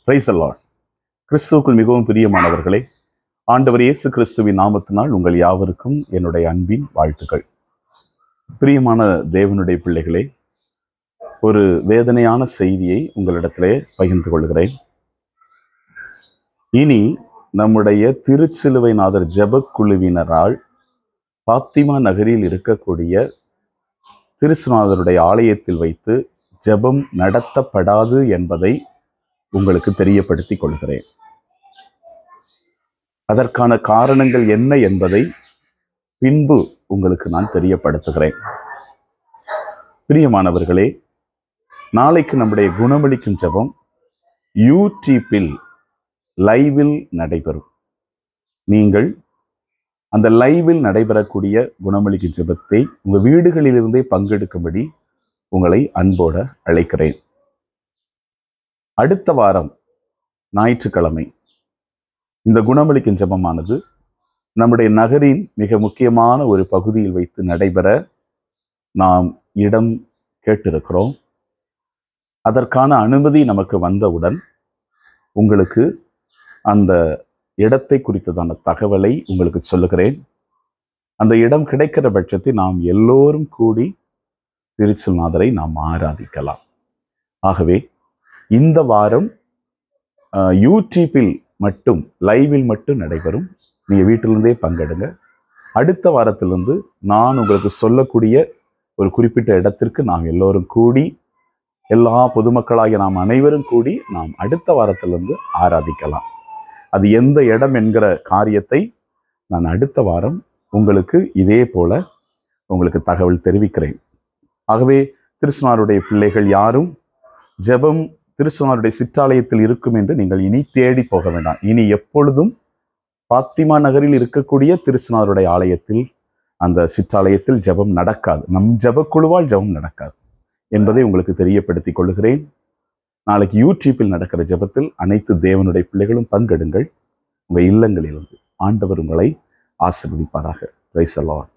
price allot கிறிஸ்துவுக்குள் மிகவும் பிரியமானவர்களே ஆண்டவர் இயேசு கிறிஸ்துவின் நாமத்தினால் உங்கள் யாவருக்கும் என்னுடைய அன்பின் வாழ்த்துக்கள் பிரியமான தேவனுடைய பிள்ளைகளே ஒரு வேதனையான செய்தியை உங்களிடத்திலே பகிர்ந்து கொள்கிறேன் இனி நம்முடைய திருச்சிலுவை நாதர் ஜெபக் குழுவினரால் பாத்திமா நகரில் இருக்கக்கூடிய திருசுநாதருடைய ஆலயத்தில் வைத்து ஜெபம் நடத்தப்படாது என்பதை உங்களுக்கு தெரியப்படுத்திக் கொள்கிறேன் அதற்கான காரணங்கள் என்ன என்பதை பின்பு உங்களுக்கு நான் தெரியப்படுத்துகிறேன் பிரியமானவர்களே நாளைக்கு நம்முடைய குணமளிக்கும் ஜெபம் யூடியூப்பில் லைவில் நடைபெறும் நீங்கள் அந்த லைவில் நடைபெறக்கூடிய குணமளிக்கும் ஜெபத்தை உங்க வீடுகளிலிருந்தே பங்கெடுக்கும்படி உங்களை அன்போட அழைக்கிறேன் அடுத்த வாரம் ஞாயிற்றுக்கிழமை இந்த குணமளிக்கும் ஜெபமானது நம்முடைய நகரின் மிக முக்கியமான ஒரு பகுதியில் வைத்து நடைபெற நாம் இடம் கேட்டிருக்கிறோம் அதற்கான அனுமதி நமக்கு வந்தவுடன் உங்களுக்கு அந்த இடத்தை குறித்ததான தகவலை உங்களுக்கு சொல்லுகிறேன் அந்த இடம் கிடைக்கிற பட்சத்தில் நாம் எல்லோரும் கூடி திருச்சல்நாதரை நாம் ஆராதிக்கலாம் ஆகவே இந்த வாரம் அஹ், யூடியூப்பில் மட்டும் லைவில் மட்டும் நடைபெறும் நீங்கள் வீட்டிலிருந்தே பங்கெடுங்க அடுத்த வாரத்திலிருந்து நான் உங்களுக்கு சொல்லக்கூடிய ஒரு குறிப்பிட்ட இடத்திற்கு நாம் எல்லோரும் கூடி எல்லா பொதுமக்களாகிய நாம் அனைவரும் கூடி நாம் அடுத்த வாரத்திலிருந்து ஆராதிக்கலாம் அது எந்த இடம் என்கிற காரியத்தை நான் அடுத்த வாரம் உங்களுக்கு இதே போல உங்களுக்கு தகவல் தெரிவிக்கிறேன் ஆகவே திருசுனாருடைய பிள்ளைகள் யாரும் ஜெபம் திருசுனாருடைய சிற்றாலயத்தில் இருக்கும் என்று நீங்கள் இனி தேடி போக வேண்டாம் இனி எப்பொழுதும் பாத்திமா நகரில் இருக்கக்கூடிய திருசுனாருடைய ஆலயத்தில் அந்த சிற்றாலயத்தில் ஜெபம் நடக்காது நம் ஜெபக்குழுவால் ஜெபம் நடக்காது என்பதை உங்களுக்கு தெரியப்படுத்திக் கொள்கிறேன் நாளைக்கு யூடியூப்பில் நடக்கிற ஜெபத்தில் அனைத்து தேவனுடைய பிள்ளைகளும் பங்கெடுங்கள் உங்கள் இல்லங்களிலிருந்து ஆண்டவர் உங்களை ஆசிர்வதிப்பாராக பிரைஸ் அலாட்